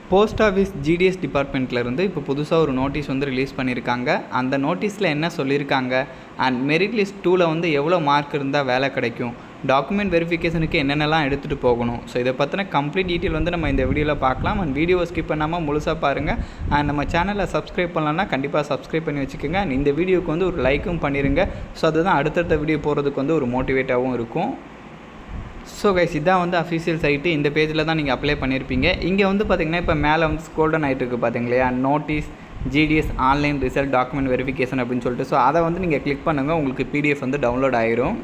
post office GDS டிபார்ட்மெண்ட்லேருந்து இப்போ புதுசாக ஒரு நோட்டீஸ் வந்து ரிலீஸ் பண்ணியிருக்காங்க அந்த நோட்டீஸில் என்ன சொல்லியிருக்காங்க அண்ட் மெரிட் லிஸ்ட் டூவில் வந்து எவ்வளோ மார்க் இருந்தால் வேலை கிடைக்கும் டாக்குமெண்ட் வெரிஃபிகேஷனுக்கு என்னென்னலாம் எடுத்துகிட்டு போகணும் ஸோ இதை பற்றின கம்ப்ளீட் டீட்டெயில் வந்து நம்ம இந்த வீடியோவில் பார்க்கலாம் அண்ட் வீடியோவை ஸ்கிப் பண்ணாமல் முழுசாக பாருங்கள் அண்ட் நம்ம சேனலை சப்ஸ்கிரைப் பண்ணலன்னா கண்டிப்பாக சப்ஸ்கிரைப் பண்ணி வச்சுக்கோங்க அண்ட் இந்த வீடியோக்கு வந்து ஒரு லைக்கும் பண்ணிடுங்க ஸோ அதுதான் அடுத்தடுத்த வீடியோ போகிறதுக்கு வந்து ஒரு மோட்டிவேட்டாகவும் இருக்கும் ஸோ கைஸ் இதான் வந்து அஃபீஷியல் சைட்டு இந்த பேஜில் தான் நீங்கள் அப்ளை பண்ணியிருப்பீங்க இங்கே வந்து பார்த்தீங்கன்னா இப்போ மேலே வந்து ஸ்கோல்டன் ஆகிட்டு இருக்குது பார்த்தீங்களா notice GDS online result document verification அப்படின்னு சொல்லிட்டு ஸோ அதை வந்து நீங்கள் கிளிக் பண்ணுங்கள் உங்களுக்கு பிடிஎஃப் வந்து டவுன்லோட் ஆயிரும்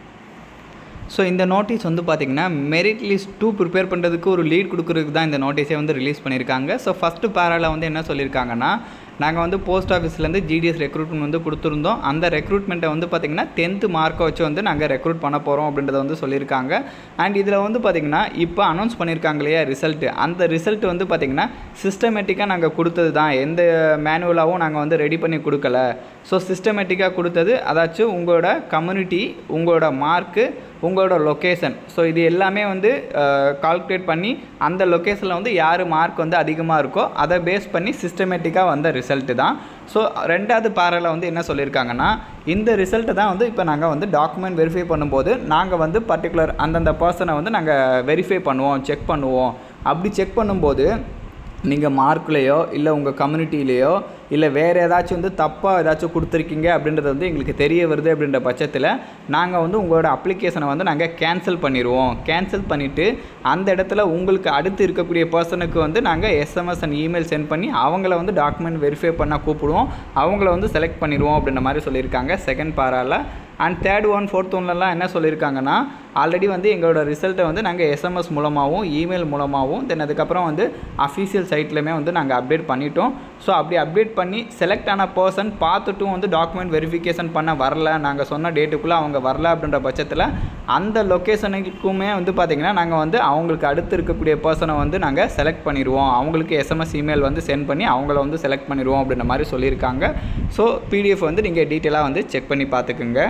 ஸோ இந்த நோட்டீஸ் வந்து பார்த்திங்கன்னா மெரிட் லிஸ்ட் டூ ப்ரிப்பேர் பண்ணுறதுக்கு ஒரு லீட் கொடுக்குறதுக்கு தான் இந்த நோட்டீஸே வந்து ரிலீஸ் பண்ணியிருக்காங்க ஸோ ஃபஸ்ட்டு பேராவில் வந்து என்ன சொல்லியிருக்காங்கன்னா நாங்கள் வந்து போஸ்ட் ஆஃபீஸ்லேருந்து ஜிடிஎஸ் ரெக்ரூட்மெண்ட் வந்து கொடுத்துருந்தோம் அந்த ரெக்ரூட்மெண்ட்டை வந்து பார்த்திங்கன்னா டென்த்து மார்க்கை வச்சு வந்து நாங்கள் ரெக்ரூட் பண்ண போகிறோம் அப்படின்றத வந்து சொல்லியிருக்காங்க அண்ட் இதில் வந்து பார்த்திங்கன்னா இப்போ அனௌன்ஸ் பண்ணியிருக்காங்க இல்லையா ரிசல்ட்டு அந்த ரிசல்ட் வந்து பார்த்திங்கன்னா சிஸ்டமேட்டிக்காக நாங்கள் கொடுத்தது தான் எந்த மேனுவலாகவும் நாங்கள் வந்து ரெடி பண்ணி கொடுக்கல ஸோ சிஸ்டமேட்டிக்காக கொடுத்தது அதாச்சும் உங்களோட கம்யூனிட்டி உங்களோட மார்க்கு உங்களோட லொக்கேஷன் ஸோ இது எல்லாமே வந்து கால்குலேட் பண்ணி அந்த லொக்கேஷனில் வந்து யார் மார்க் வந்து அதிகமாக இருக்கோ அதை பேஸ் பண்ணி சிஸ்டமேட்டிக்காக வந்த ரிசல்ட்டு தான் ஸோ ரெண்டாவது பேரில் வந்து என்ன சொல்லியிருக்காங்கன்னா இந்த ரிசல்ட்டை தான் வந்து இப்போ நாங்கள் வந்து டாக்குமெண்ட் வெரிஃபை பண்ணும்போது நாங்கள் வந்து பர்டிகுலர் அந்தந்த பர்சனை வந்து நாங்கள் வெரிஃபை பண்ணுவோம் செக் பண்ணுவோம் அப்படி செக் பண்ணும்போது நீங்கள் மார்க்லேயோ இல்லை உங்கள் கம்யூனிட்டிலேயோ இல்லை வேறு ஏதாச்சும் வந்து தப்பாக ஏதாச்சும் கொடுத்துருக்கீங்க அப்படின்றது வந்து எங்களுக்கு தெரிய வருது அப்படின்ற பட்சத்தில் நாங்கள் வந்து உங்களோட அப்ளிகேஷனை வந்து நாங்கள் கேன்சல் பண்ணிடுவோம் கேன்சல் பண்ணிவிட்டு அந்த இடத்துல உங்களுக்கு அடுத்து இருக்கக்கூடிய பர்சனுக்கு வந்து நாங்கள் எஸ்எம்எஸ் அண்ட் இமெயில் சென்ட் பண்ணி அவங்கள வந்து டாக்குமெண்ட் வெரிஃபை பண்ண கூப்பிடுவோம் அவங்கள வந்து செலக்ட் பண்ணிடுவோம் அப்படின்ற மாதிரி சொல்லியிருக்காங்க செகண்ட் பாராவில் அண்ட் தேர்ட் ஒன் ஃபோர்த் ஒன்லலாம் என்ன சொல்லியிருக்காங்கன்னா ஆல்ரெடி வந்து எங்களோட ரிசல்ட்டை வந்து நாங்கள் எஸ்எம்எஸ் மூலமாகவும் இமெயில் மூலமாகவும் தென் அதுக்கப்புறம் வந்து அஃபீஷியல் சைட்லையுமே வந்து நாங்கள் அப்டேட் பண்ணிட்டோம் ஸோ அப்படி அப்டேட் பண்ணி செலக்ட் ஆன பர்சன் பார்த்துட்டும் வந்து டாக்குமெண்ட் வெரிஃபிகேஷன் பண்ண வரல நாங்கள் சொன்ன டேட்டுக்குள்ளே அவங்க வரல அப்படின்ற பட்சத்தில் அந்த லொக்கேஷனுக்குமே வந்து பார்த்திங்கன்னா நாங்கள் வந்து அவங்களுக்கு அடுத்து இருக்கக்கூடிய பர்சனை வந்து நாங்கள் செலக்ட் பண்ணிடுவோம் அவங்களுக்கு எஸ்எம்எஸ் இமெயில் வந்து சென்ட் பண்ணி அவங்கள வந்து செலக்ட் பண்ணிடுவோம் அப்படின்ற மாதிரி சொல்லியிருக்காங்க ஸோ பிடிஎஃப் வந்து நீங்கள் டீட்டெயிலாக வந்து செக் பண்ணி பார்த்துக்குங்க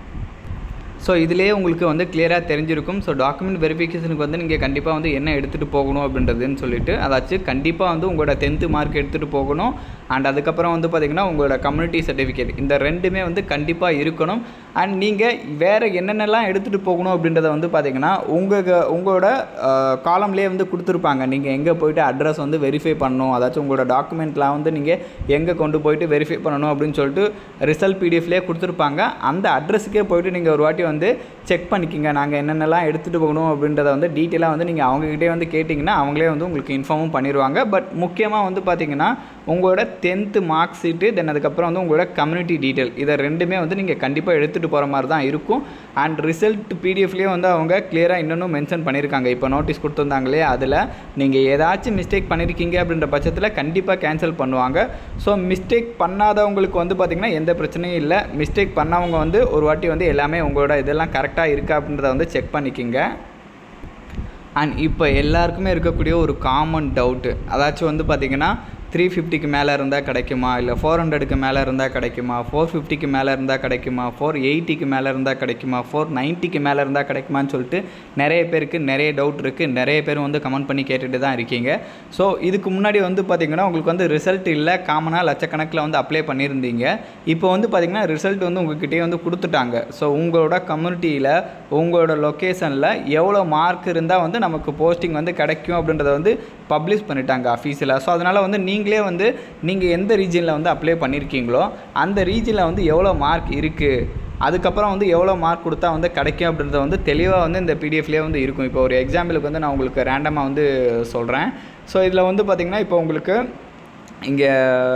ஸோ இதிலே உங்களுக்கு வந்து கிளியராக தெரிஞ்சிருக்கும் ஸோ டாக்குமெண்ட் வெரிஃபிகேஷனுக்கு வந்து நீங்கள் கண்டிப்பாக வந்து என்ன எடுத்துகிட்டு போகணும் அப்படின்றதுன்னு சொல்லிட்டு அதாச்சும் கண்டிப்பாக வந்து உங்களோட டென்த்து மார்க் எடுத்துகிட்டு போகணும் அண்ட் அதுக்கப்புறம் வந்து பார்த்திங்கன்னா உங்களோட கம்யூனிட்டி சர்டிஃபிகேட் இந்த ரெண்டுமே வந்து கண்டிப்பாக இருக்கணும் அண்ட் நீங்கள் வேறு என்னென்னலாம் எடுத்துகிட்டு போகணும் அப்படின்றத வந்து பார்த்திங்கன்னா உங்கள் உங்களோட காலம்லேயே வந்து கொடுத்துருப்பாங்க நீங்கள் எங்கே போயிட்டு அட்ரஸ் வந்து வெரிஃபை பண்ணணும் அதாச்சும் உங்களோட டாக்குமெண்ட்லாம் வந்து நீங்கள் எங்கே கொண்டு போயிட்டு வெரிஃபை பண்ணணும் அப்படின்னு சொல்லிட்டு ரிசல்ட் பிடிஎஃப்லேயே கொடுத்துருப்பாங்க அந்த அட்ரஸுக்கே போயிட்டு நீங்கள் ஒரு வாட்டி வந்து செக் பண்ணிக்கிங்க நாங்கள் என்னென்னலாம் எடுத்துகிட்டு போகணும் அப்படின்றத வந்து டீட்டெயிலாக வந்து நீங்கள் அவங்ககிட்டே வந்து கேட்டிங்கன்னா அவங்களே வந்து உங்களுக்கு இன்ஃபார்மும் பண்ணிடுவாங்க பட் முக்கியமாக வந்து பார்த்திங்கன்னா உங்களோட டென்த்து மார்க் ஷீட்டு தென் அதுக்கப்புறம் வந்து உங்களோட கம்யூனிட்டி டீட்டெயில் இதை ரெண்டுமே வந்து நீங்கள் கண்டிப்பாக எடுத்துகிட்டு போகிற மாதிரி தான் இருக்கும் அண்ட் ரிசல்ட் பிடிஎஃப்லேயே வந்து அவங்க கிளியராக இன்னொன்று மென்ஷன் பண்ணியிருக்காங்க இப்போ நோட்டீஸ் கொடுத்துருந்தாங்களே அதில் நீங்கள் ஏதாச்சும் மிஸ்டேக் பண்ணியிருக்கீங்க அப்படின்ற பட்சத்தில் கண்டிப்பாக கேன்சல் பண்ணுவாங்க ஸோ மிஸ்டேக் பண்ணாதவங்களுக்கு வந்து பார்த்திங்கன்னா எந்த பிரச்சனையும் இல்லை மிஸ்டேக் பண்ணவங்க வந்து ஒரு வாட்டி வந்து எல்லாமே உங்களோட இதெல்லாம் கரெக்டாக இருக்கா அப்படின்றத வந்து செக் பண்ணிக்கிங்க அண்ட் இப்போ எல்லாருக்குமே இருக்கக்கூடிய ஒரு காமன் டவுட்டு அதாச்சும் வந்து பார்த்திங்கன்னா த்ரீ ஃபிஃப்டிக்கு மேலே இருந்தால் கிடைக்குமா இல்லை ஃபோர் ஹண்ட்ரடுக்கு மேலே இருந்தால் கிடைக்குமா ஃபோர் ஃபிஃப்டிக்கு மேலே இருந்தால் கிடைக்குமா ஃபோர் எயிட்டிக்கு மேலே இருந்தால் கிடைக்குமா ஃபோர் நைன்ட்டிக்கு மேலே இருந்தால் கிடைக்குமான்னு சொல்லிட்டு நிறைய பேருக்கு நிறைய டவுட் இருக்குது நிறைய பேர் வந்து கமெண்ட் பண்ணி கேட்டுட்டு தான் இருக்கீங்க ஸோ இதுக்கு முன்னாடி வந்து பார்த்திங்கன்னா உங்களுக்கு வந்து ரிசல்ட் இல்லை காமனாக லட்சக்கணக்கில் வந்து அப்ளை பண்ணியிருந்தீங்க இப்போ வந்து பார்த்திங்கன்னா ரிசல்ட் வந்து உங்ககிட்டயே வந்து கொடுத்துட்டாங்க ஸோ உங்களோட கம்யூனிட்டியில் உங்களோட லொக்கேஷனில் எவ்வளோ மார்க் இருந்தால் வந்து நமக்கு போஸ்டிங் வந்து கிடைக்கும் அப்படின்றத வந்து பப்ளிஷ் பண்ணிட்டாங்க அஃபீஸில் ஸோ அதனால் வந்து நீங்களே வந்து நீங்கள் எந்த ரீஜனில் வந்து அப்ளை பண்ணியிருக்கீங்களோ அந்த ரீஜனில் வந்து எவ்வளோ மார்க் இருக்குது அதுக்கப்புறம் வந்து எவ்வளோ மார்க் கொடுத்தா வந்து கிடைக்கும் அப்படின்றத வந்து தெளிவாக வந்து இந்த பிடிஎஃப்லேயே வந்து இருக்கும் இப்போ ஒரு எக்ஸாம்பிளுக்கு வந்து நான் உங்களுக்கு ரேண்டமாக வந்து சொல்கிறேன் ஸோ இதில் வந்து பார்த்திங்கன்னா இப்போ உங்களுக்கு இங்கே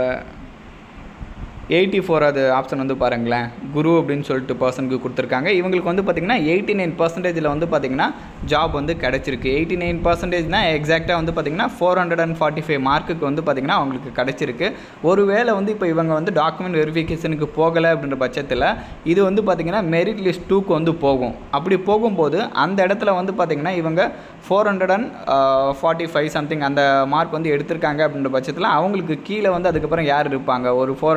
எயிட்டி ஃபோர் அது ஆப்ஷன் வந்து பாருங்களேன் குரு அப்படின்னு சொல்லிட்டு பர்சனுக்கு கொடுத்துருக்காங்க இவங்களுக்கு வந்து பார்த்திங்கன்னா எயிட்டி நைன் பர்சன்டேஜில் வந்து பார்த்திங்கன்னா ஜாப் வந்து கிடச்சிருக்கு எயிட்டி நைன் பர்சன்டேஜ்னால் எக்ஸாக்டாக வந்து பார்த்திங்கன்னா four hundred and forty five மார்க்குக்கு வந்து பார்த்திங்கன்னா அவங்களுக்கு கிடச்சிருக்கு ஒருவேளை வந்து இப்போ இவங்க வந்து டாக்குமெண்ட் வெரிஃபிகேஷனுக்கு போகலை அப்படின்ற பட்சத்தில் இது வந்து பார்த்திங்கன்னா மெரிட் லிஸ்ட் டூக்கு வந்து போகும் அப்படி போகும்போது அந்த இடத்துல வந்து பார்த்திங்கன்னா இவங்க four hundred and forty five something அந்த மார்க் வந்து எடுத்திருக்காங்க அப்படின்ற பட்சத்தில் அவங்களுக்கு கீழே வந்து அதுக்கப்புறம் யார் இருப்பாங்க ஒரு ஃபோர் ஹண்ட்ரட் அண்ட்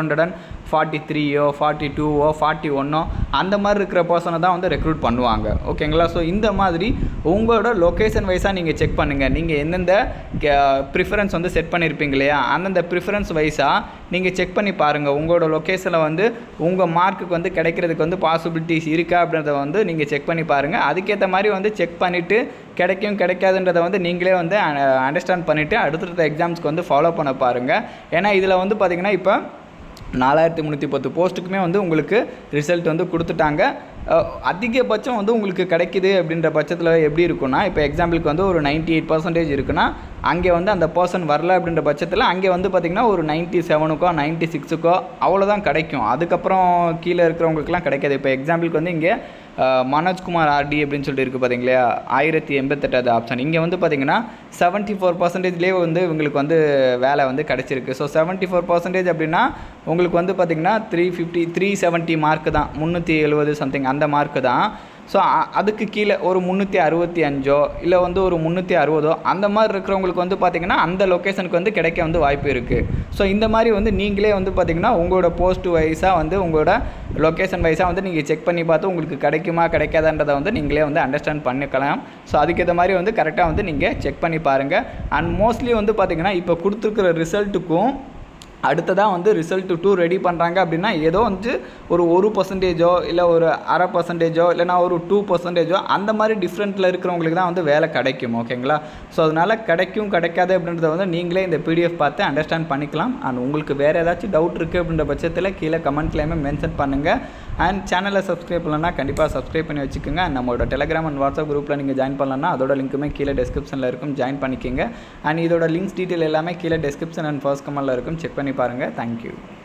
ஃபார்ட்டி த்ரீயோ ஃபார்ட்டி டூவோ ஃபார்ட்டி ஒன்னோ அந்த மாதிரி இருக்கிற பர்சனை தான் வந்து ரெக்ரூட் பண்ணுவாங்க ஓகேங்களா ஸோ இந்த மாதிரி உங்களோட லொக்கேஷன் வைஸாக நீங்கள் செக் பண்ணுங்கள் நீங்கள் எந்தெந்த ப்ரிஃபரன்ஸ் வந்து செட் பண்ணியிருப்பீங்க இல்லையா அந்தந்த ப்ரிஃபரன்ஸ் வைஸாக நீங்கள் செக் பண்ணி பாருங்கள் உங்களோட லொக்கேஷனில் வந்து உங்கள் மார்க்குக்கு வந்து கிடைக்கிறதுக்கு வந்து பாசிபிலிட்டிஸ் இருக்கா அப்படின்றத வந்து நீங்கள் செக் பண்ணி பாருங்கள் அதுக்கேற்ற மாதிரி வந்து செக் பண்ணிவிட்டு கிடைக்கும் கிடைக்காதுன்றதை வந்து நீங்களே வந்து அண்டர்ஸ்டாண்ட் பண்ணிவிட்டு அடுத்தடுத்த எக்ஸாம்ஸ்க்கு வந்து ஃபாலோ பண்ண பாருங்கள் ஏன்னா இதில் வந்து பார்த்திங்கன்னா இப்போ நாலாயிரத்தி முந்நூற்றி பத்து போஸ்ட்டுக்குமே வந்து உங்களுக்கு ரிசல்ட் வந்து கொடுத்துட்டாங்க அஹ், அதிகபட்சம் வந்து உங்களுக்கு கிடைக்குது அப்படின்ற பட்சத்தில் எப்படி இருக்குன்னா இப்போ எக்ஸாம்பிளுக்கு வந்து ஒரு 98% எயிட் பர்சன்டேஜ் இருக்குன்னா அங்கே வந்து அந்த பர்சன் வரல அப்படின்ற பட்சத்தில் அங்கே வந்து பார்த்திங்கன்னா ஒரு நைன்ட்டி செவனுக்கோ நைன்ட்டி சிக்ஸுக்கோ அவ்வளோதான் கிடைக்கும் அதுக்கப்புறம் கீழே இருக்கிறவங்களுக்குலாம் கிடைக்காது இப்போ எக்ஸாம்பிளுக்கு வந்து இங்கே அஹ், மனோஜ்குமார் ஆர்டி அப்படின்னு சொல்லிட்டு இருக்குது பார்த்தீங்களா ஆயிரத்தி எண்பத்தெட்டாவது ஆப்ஷன் இங்கே வந்து பார்த்தீங்கன்னா செவன்ட்டி ஃபோர் பர்சன்டேஜ்லேயே வந்து உங்களுக்கு வந்து வேலை வந்து கிடச்சிருக்கு ஸோ செவன்ட்டி ஃபோர் பர்சன்டேஜ் அப்படின்னா உங்களுக்கு வந்து பார்த்திங்கன்னா த்ரீ ஃபிஃப்டி த்ரீ செவன்ட்டி மார்க்கு தான் முந்நூற்றி எழுபது சம்திங் அந்த மார்க்கு தான் ஸோ அதுக்கு கீழே ஒரு முந்நூற்றி அறுபத்தி அஞ்சோ இல்லை வந்து ஒரு முந்நூற்றி அறுபதோ அந்த மாதிரி இருக்கிறவங்களுக்கு வந்து பார்த்திங்கன்னா அந்த லொக்கேஷனுக்கு வந்து கிடைக்க வந்து வாய்ப்பு இருக்குது ஸோ இந்த மாதிரி வந்து நீங்களே வந்து பார்த்திங்கன்னா உங்களோட போஸ்ட் வைஸாக வந்து உங்களோட லொக்கேஷன் வைஸாக வந்து நீங்கள் செக் பண்ணி பார்த்து உங்களுக்கு கிடைக்குமா கிடைக்காதான்றதை வந்து நீங்களே வந்து அண்டர்ஸ்டாண்ட் பண்ணிக்கலாம் ஸோ அதுக்கேற்ற மாதிரி வந்து கரெக்டாக வந்து நீங்கள் செக் பண்ணி பாருங்கள் அண்ட் மோஸ்ட்லி வந்து பார்த்திங்கன்னா இப்போ கொடுத்துருக்குற ரிசல்ட்டுக்கும் அடுத்ததாக வந்து ரிசல்ட் டூ ரெடி பண்ணுறாங்க அப்படின்னா ஏதோ வந்து ஒரு ஒரு பர்சன்டேஜோ இல்லை ஒரு அரை பர்சன்டேஜோ இல்லைனா ஒரு டூ பர்சன்டேஜோ அந்த மாதிரி டிஃப்ரெண்ட்டில் இருக்கிறவங்களுக்கு தான் வந்து வேலை கிடைக்கும் ஓகேங்களா ஸோ அதனால் கிடைக்கும் கிடைக்காது அப்படின்றத வந்து நீங்களே இந்த பிடிஎஃப் பார்த்து அண்டர்ஸ்டாண்ட் பண்ணிக்கலாம் அண்ட் உங்களுக்கு வேறு ஏதாச்சும் டவுட் இருக்குது அப்படின்ற பட்சத்தில் கீழே கமெண்ட்லேயுமே மென்ஷன் பண்ணுங்கள் அண்ட் சேனலை சப்ஸ்கிரைப் பண்ணலன்னா கண்டிப்பாக சப்ஸ்கிரைப் பண்ணி வச்சுக்கோங்க And நம்மளோட டெலிகிராம் அண்ட் வாட்ஸ்அப் குரூப்பில் நீங்கள் ஜாயின் பண்ணலன்னா அதோட லிங்க்குமே கீழே டிஸ்கிரிப்ஷனில் இருக்கும் ஜாயின் பண்ணிக்கோங்க அண்ட் இதோட லிங்க்ஸ் டீட்டெயில் எல்லாமே கீழே டிஸ்கிரிப்ஷன் அண்ட் ஃபர்ஸ்ட் கமெண்ட்டில் இருக்கும் செக் பண்ணி பாருங்கள் தேங்க்யூ